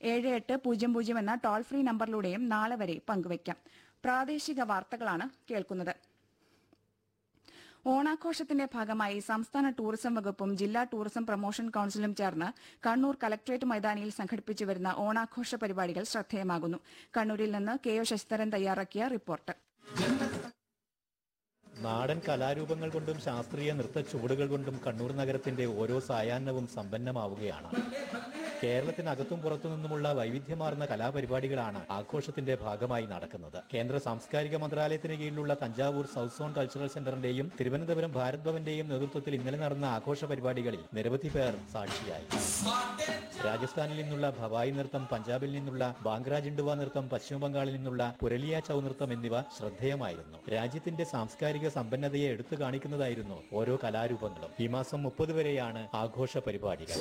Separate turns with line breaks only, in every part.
ഏഴ് എട്ട് പൂജ്യം പൂജ്യം എന്ന ടോൾ ഫ്രീ നമ്പറിലൂടെയും നാളെ വരെ പങ്കുവയ്ക്കാം പ്രാദേശിക വാർത്തകളാണ് കേൾക്കുന്നത് ഓണാഘോഷത്തിന്റെ ഭാഗമായി സംസ്ഥാന ടൂറിസം വകുപ്പും ജില്ലാ ടൂറിസം പ്രൊമോഷൻ കൌൺസിലും ചേർന്ന് കണ്ണൂർ കലക്ട്രേറ്റ് മൈതാനിയിൽ സംഘടിപ്പിച്ചു വരുന്ന ഓണാഘോഷ പരിപാടികൾ ശ്രദ്ധേയമാകുന്നു കണ്ണൂരിൽ നിന്ന് കെ ഒ ശശിധരൻ തയ്യാറാക്കിയ റിപ്പോർട്ട്
നാടൻ കലാരൂപങ്ങൾ കൊണ്ടും ശാസ്ത്രീയ നൃത്ത ചുവടുകൾ കൊണ്ടും കണ്ണൂർ നഗരത്തിന്റെ ഓരോ സായാഹ്നവും സമ്പന്നമാവുകയാണ് കേരളത്തിനകത്തും പുറത്തു നിന്നുമുള്ള വൈവിധ്യമാർന്ന കലാപരിപാടികളാണ് ആഘോഷത്തിന്റെ ഭാഗമായി നടക്കുന്നത് കേന്ദ്ര സാംസ്കാരിക മന്ത്രാലയത്തിന് കീഴിലുള്ള തഞ്ചാവൂർ സൗത്ത് സോൺ കൾച്ചറൽ സെന്ററിന്റെയും തിരുവനന്തപുരം ഭാരത് ഭവന്റെയും നേതൃത്വത്തിൽ ഇന്നലെ നടന്ന ആഘോഷ പരിപാടികളിൽ നിരവധി പേർ സാക്ഷിയായി രാജസ്ഥാനിൽ നിന്നുള്ള ഭവായി നൃത്തം പഞ്ചാബിൽ നിന്നുള്ള ബാംഗ്ര ജിണ്ടുവ നൃത്തം പശ്ചിമ ബംഗാളിൽ നിന്നുള്ള പുരലിയ ചൗ നൃത്തം എന്നിവ ശ്രദ്ധേയമായിരുന്നു രാജ്യത്തിന്റെ സാംസ്കാരിക സമ്പന്നതയെ എടുത്തു കാണിക്കുന്നതായിരുന്നു ഓരോ കലാരൂപങ്ങളും ഈ മാസം മുപ്പത് വരെയാണ് ആഘോഷ പരിപാടികൾ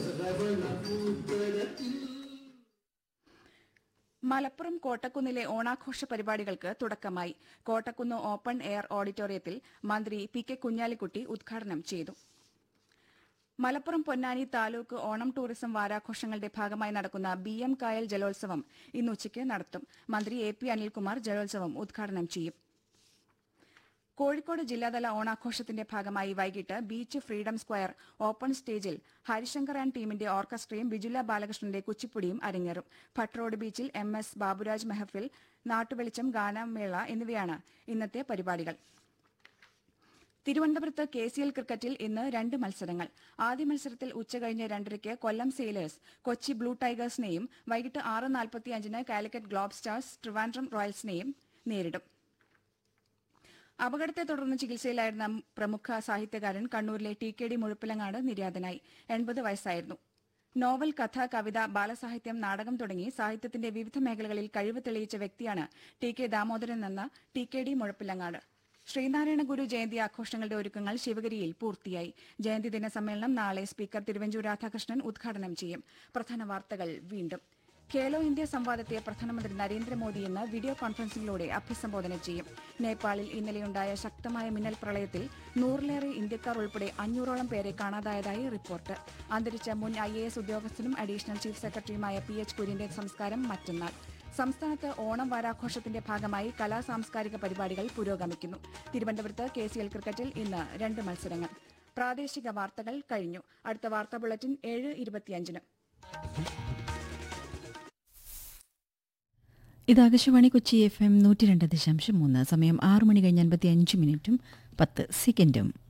മലപ്പുറം കോട്ടക്കുന്നിലെ ഓണാഘോഷ പരിപാടികൾക്ക് തുടക്കമായി കോട്ടക്കുന്ന് ഓപ്പൺ എയർ ഓഡിറ്റോറിയത്തിൽ മന്ത്രി പി കെ കുഞ്ഞാലിക്കുട്ടി ഉദ്ഘാടനം ചെയ്തു മലപ്പുറം പൊന്നാനി താലൂക്ക് ഓണം ടൂറിസം വാരാഘോഷങ്ങളുടെ ഭാഗമായി നടക്കുന്ന ബി എം കായൽ ജലോത്സവം ഇന്ന് ഉച്ചയ്ക്ക് നടത്തും മന്ത്രി എ പി അനിൽകുമാർ ജലോത്സവം ഉദ്ഘാടനം ചെയ്യും കോഴിക്കോട് ജില്ലാതല ഓണാഘോഷത്തിന്റെ ഭാഗമായി വൈകിട്ട് ബീച്ച് ഫ്രീഡം സ്ക്വയർ ഓപ്പൺ സ്റ്റേജിൽ ഹരിശങ്കർ ആൻഡ് ടീമിന്റെ ഓർക്കസ്ട്രയും ബിജുല ബാലകൃഷ്ണന്റെ കുച്ചിപ്പുടിയും അരങ്ങേറും ഭട്ട്റോഡ് ബീച്ചിൽ എം എസ് ബാബുരാജ് മെഹഫിൽ നാട്ടുവെളിച്ചം ഗാനമേള എന്നിവയാണ് ഇന്നത്തെ പരിപാടികൾ തിരുവനന്തപുരത്ത് കെ സി എൽ ക്രിക്കറ്റിൽ ഇന്ന് രണ്ട് മത്സരങ്ങൾ ആദ്യ മത്സരത്തിൽ ഉച്ചകഴിഞ്ഞ് രണ്ടരയ്ക്ക് കൊല്ലം സെയിലേഴ്സ് കൊച്ചി ബ്ലൂ ടൈഗേഴ്സിനെയും വൈകിട്ട് ആറ് നാൽപ്പത്തിയഞ്ചിന് കാലിക്കറ്റ് ഗ്ലോബ് സ്റ്റാർസ് ട്രിവാൻഡ്രം റോയൽസിനെയും നേരിടും അപകടത്തെ തുടർന്ന് ചികിത്സയിലായിരുന്ന പ്രമുഖ സാഹിത്യകാരൻ കണ്ണൂരിലെ ടി കെ ഡി മുഴുപ്പിലങ്ങാട് നിര്യാതനായി എൺപത് വയസ്സായിരുന്നു നോവൽ കഥ കവിത ബാലസാഹിത്യം നാടകം തുടങ്ങി സാഹിത്യത്തിന്റെ വിവിധ മേഖലകളിൽ കഴിവ് തെളിയിച്ച വ്യക്തിയാണ് ടി കെ ദാമോദരൻ എന്ന T K D Muzhappilangad Sree Narayana Guru Jayanthi ആഘോഷങ്ങളുടെ ഒരുക്കങ്ങൾ ശിവഗിരിയിൽ പൂർത്തിയായി ജയന്തി ദിന സമ്മേളനം നാളെ സ്പീക്കർ തിരുവഞ്ചൂർ രാധാകൃഷ്ണൻ ഉദ്ഘാടനം ചെയ്യും പ്രധാന വാർത്തകൾ വീണ്ടും ഖേലോ ഇന്ത്യ സംവാദത്തെ പ്രധാനമന്ത്രി നരേന്ദ്രമോദി ഇന്ന് വീഡിയോ കോൺഫറൻസിംഗിലൂടെ അഭിസംബോധന ചെയ്യും നേപ്പാളിൽ ഇന്നലെയുണ്ടായ ശക്തമായ മിന്നൽ പ്രളയത്തിൽ നൂറിലേറെ ഇന്ത്യക്കാർ ഉൾപ്പെടെ അഞ്ഞൂറോളം പേരെ കാണാതായതായി റിപ്പോർട്ട് അന്തരിച്ച മുൻ ഐ എ എസ് ഉദ്യോഗസ്ഥനും അഡീഷണൽ ചീഫ് സെക്രട്ടറിയുമായ പി എച്ച് കുര്യന്റെ സംസ്കാരം മറ്റന്നാൾ സംസ്ഥാനത്ത് ഓണം വാരാഘോഷത്തിന്റെ ഭാഗമായി കലാ സാംസ്കാരിക പരിപാടികൾ പുരോഗമിക്കുന്നു തിരുവനന്തപുരത്ത് കെ സി എൽ ക്രിക്കറ്റിൽ ഇന്ന് രണ്ട് മത്സരങ്ങൾ പ്രാദേശിക വാർത്തകൾ കഴിഞ്ഞു അടുത്ത വാർത്താ ബുള്ളറ്റിൻ ഏഴ് ഇരുപത്തിയഞ്ചിന്
ഇത് ആകാശവാണി കൊച്ചി എഫ് എം നൂറ്റി രണ്ട് ദശാംശം മൂന്ന് സമയം ആറ് മണി കഴിഞ്ഞ് അൻപത്തി അഞ്ച് മിനിറ്റും പത്ത് സെക്കൻഡും